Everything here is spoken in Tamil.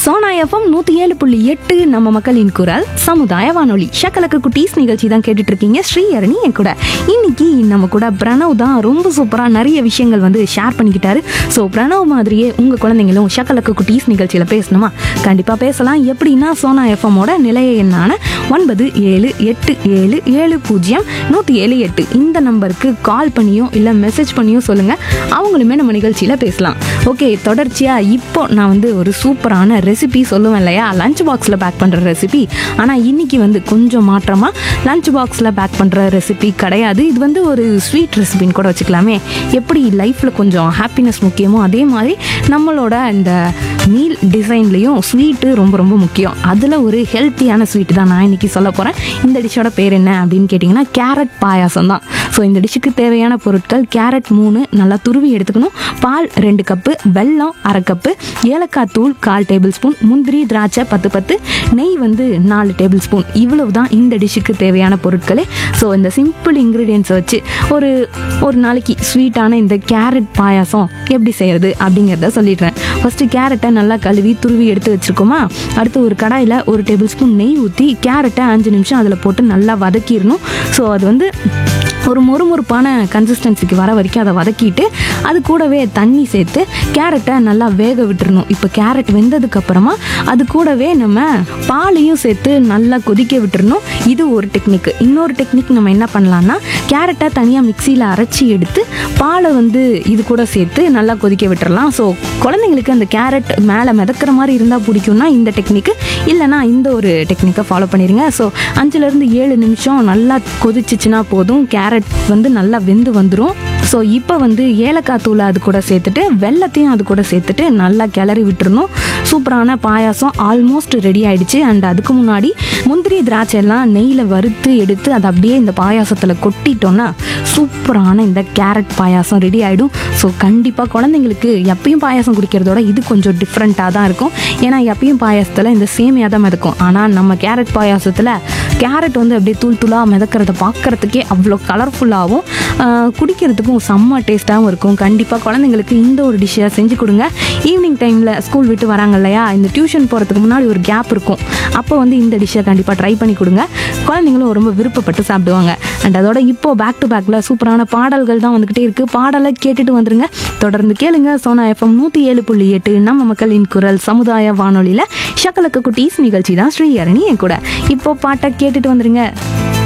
சோனா எஃப்எம் நூத்தி ஏழு புள்ளி எட்டு நம்ம மக்களின் குரல் சமுதாய வானொலி ஷக்கலக்கு குட்டீஸ் நிகழ்ச்சி தான் கேட்டுட்டு இருக்கீங்க ஸ்ரீஹரணி என் கூட இன்னைக்கு நம்ம கூட பிரணவ் தான் ரொம்ப சூப்பரா நிறைய விஷயங்கள் வந்து ஷேர் பண்ணிக்கிட்டாரு ஸோ பிரணவ் மாதிரியே உங்க குழந்தைங்களும் ஷக்கலக்கு குட்டீஸ் நிகழ்ச்சியில பேசணுமா கண்டிப்பா பேசலாம் எப்படின்னா சோனா எஃப்எம்மோட நிலைய எண்ணான ஒன்பது ஏழு எட்டு ஏழு ஏழு பூஜ்ஜியம் நூற்றி ஏழு எட்டு இந்த நம்பருக்கு கால் பண்ணியோ இல்லை மெசேஜ் பண்ணியோ சொல்லுங்கள் அவங்களுமே நம்ம நிகழ்ச்சியில் பேசலாம் ஓகே தொடர்ச்சியாக இப்போ நான் வந்து ஒரு சூப்பரான ரெசிபி சொல்லுவேன் இல்லையா லஞ்ச் பாக்ஸில் பேக் பண்ணுற ரெசிபி ஆனால் இன்னைக்கு வந்து கொஞ்சம் மாற்றமாக லஞ்ச் பாக்ஸில் பேக் பண்ணுற ரெசிபி கிடையாது இது வந்து ஒரு ஸ்வீட் ரெசிபின்னு கூட வச்சுக்கலாமே எப்படி லைஃப்பில் கொஞ்சம் ஹாப்பினஸ் முக்கியமோ அதே மாதிரி நம்மளோட இந்த மீல் டிசைன்லேயும் ஸ்வீட்டு ரொம்ப ரொம்ப முக்கியம் அதில் ஒரு ஹெல்த்தியான ஸ்வீட் தான் நான் இன்னைக்கு சொல்ல போகிறேன் இந்த டிஷ்ஷோட பேர் என்ன அப்படின்னு கேட்டிங்கன்னா கேரட் பாயாசம் தான் ஸோ இந்த டிஷ்ஷுக்கு தேவையான பொருட்கள் கேரட் மூணு நல்லா துருவி எடுத்துக்கணும் பால் ரெண்டு கப்பு வெல்லம் அரை கப்பு ஏலக்காய் தூள் கால் டேபிள் ஸ்பூன் முந்திரி திராட்சை பத்து பத்து நெய் வந்து நாலு டேபிள் ஸ்பூன் இவ்வளவு தான் இந்த டிஷ்ஷுக்கு தேவையான பொருட்களே ஸோ இந்த சிம்பிள் இன்க்ரீடியன்ஸை வச்சு ஒரு ஒரு நாளைக்கு ஸ்வீட்டான இந்த கேரட் பாயாசம் எப்படி செய்யறது அப்படிங்கிறத சொல்லிடுறேன் ஃபஸ்ட்டு கேரட்டை நல்லா கழுவி துருவி எடுத்து வச்சுருக்கோமா அடுத்து ஒரு கடாயில் ஒரு டேபிள் ஸ்பூன் நெய் ஊற்றி கேரட்டை அஞ்சு நிமிஷம் அதில் போட்டு நல்லா வதக்கிடணும் ஸோ அது வந்து ஒரு மொறுமொறுப்பான கன்சிஸ்டன்சிக்கு வர வரைக்கும் அதை வதக்கிட்டு அது கூடவே தண்ணி சேர்த்து கேரட்டை நல்லா வேக விட்டுறணும் இப்போ கேரட் வெந்ததுக்கு அப்புறமா அது கூடவே நம்ம பாலையும் சேர்த்து நல்லா கொதிக்க விட்டுறணும் இது ஒரு டெக்னிக் இன்னொரு டெக்னிக் நம்ம என்ன பண்ணலாம்னா கேரட்டை தனியாக மிக்சியில் அரைச்சி எடுத்து பாலை வந்து இது கூட சேர்த்து நல்லா கொதிக்க விட்டுறலாம் ஸோ குழந்தைங்களுக்கு அந்த கேரட் மேலே மிதக்கிற மாதிரி இருந்தால் பிடிக்கும்னா இந்த டெக்னிக்கு இல்லைனா இந்த ஒரு டெக்னிக்கை ஃபாலோ பண்ணிடுங்க ஸோ அஞ்சுலேருந்து ஏழு நிமிஷம் நல்லா கொதிச்சிச்சுன்னா போதும் கேரட் வந்து நல்லா வெந்து வந்துடும் ஸோ இப்போ வந்து ஏலக்காய் தூளை அது கூட சேர்த்துட்டு வெள்ளத்தையும் அது கூட சேர்த்துட்டு நல்லா கிளறி விட்டுறணும் சூப்பரான பாயாசம் ஆல்மோஸ்ட் ரெடி ஆயிடுச்சு அண்ட் அதுக்கு முன்னாடி முந்திரி திராட்சை எல்லாம் நெய்யில் வறுத்து எடுத்து அதை அப்படியே இந்த பாயாசத்தில் கொட்டிட்டோன்னா சூப்பரான இந்த கேரட் பாயாசம் ரெடி ஆகிடும் ஸோ கண்டிப்பாக குழந்தைங்களுக்கு எப்பயும் பாயாசம் குடிக்கிறதோட இது கொஞ்சம் டிஃப்ரெண்ட்டாக தான் இருக்கும் ஏன்னா எப்பயும் பாயாசத்தில் இந்த சேமியாக தான் மிதக்கும் ஆனால் நம்ம கேரட் பாயாசத்தில் கேரட் வந்து அப்படியே தூள் தூளாக மிதக்கிறத பார்க்கறதுக்கே அவ்வளோ கலர்ஃபுல்லாகவும் குடிக்கிறதுக்கும் செம்ம டேஸ்ட்டாகவும் இருக்கும் கண்டிப்பாக குழந்தைங்களுக்கு இந்த ஒரு டிஷ்ஷை செஞ்சு கொடுங்க ஈவினிங் டைமில் ஸ்கூல் விட்டு வராங்க இல்லையா இந்த டியூஷன் போகிறதுக்கு முன்னாடி ஒரு கேப் இருக்கும் அப்போ வந்து இந்த டிஷ்ஷை கண்டிப்பாக ட்ரை பண்ணி கொடுங்க குழந்தைங்களும் ரொம்ப விருப்பப்பட்டு சாப்பிடுவாங்க அண்ட் அதோட இப்போ பேக் டு பேக்கில் சூப்பரான பாடல்கள் தான் வந்துக்கிட்டே இருக்குது பாடலை கேட்டுட்டு வந்துருங்க தொடர்ந்து கேளுங்க சோனா எஃப்எம் நூற்றி ஏழு புள்ளி எட்டு நம்ம மக்களின் குரல் சமுதாய வானொலியில் ஷக்கலக்க குட்டீஸ் நிகழ்ச்சி தான் ஸ்ரீஹரணி என் கூட இப்போ பாட்டை கேட்டுட்டு வந்துருங்க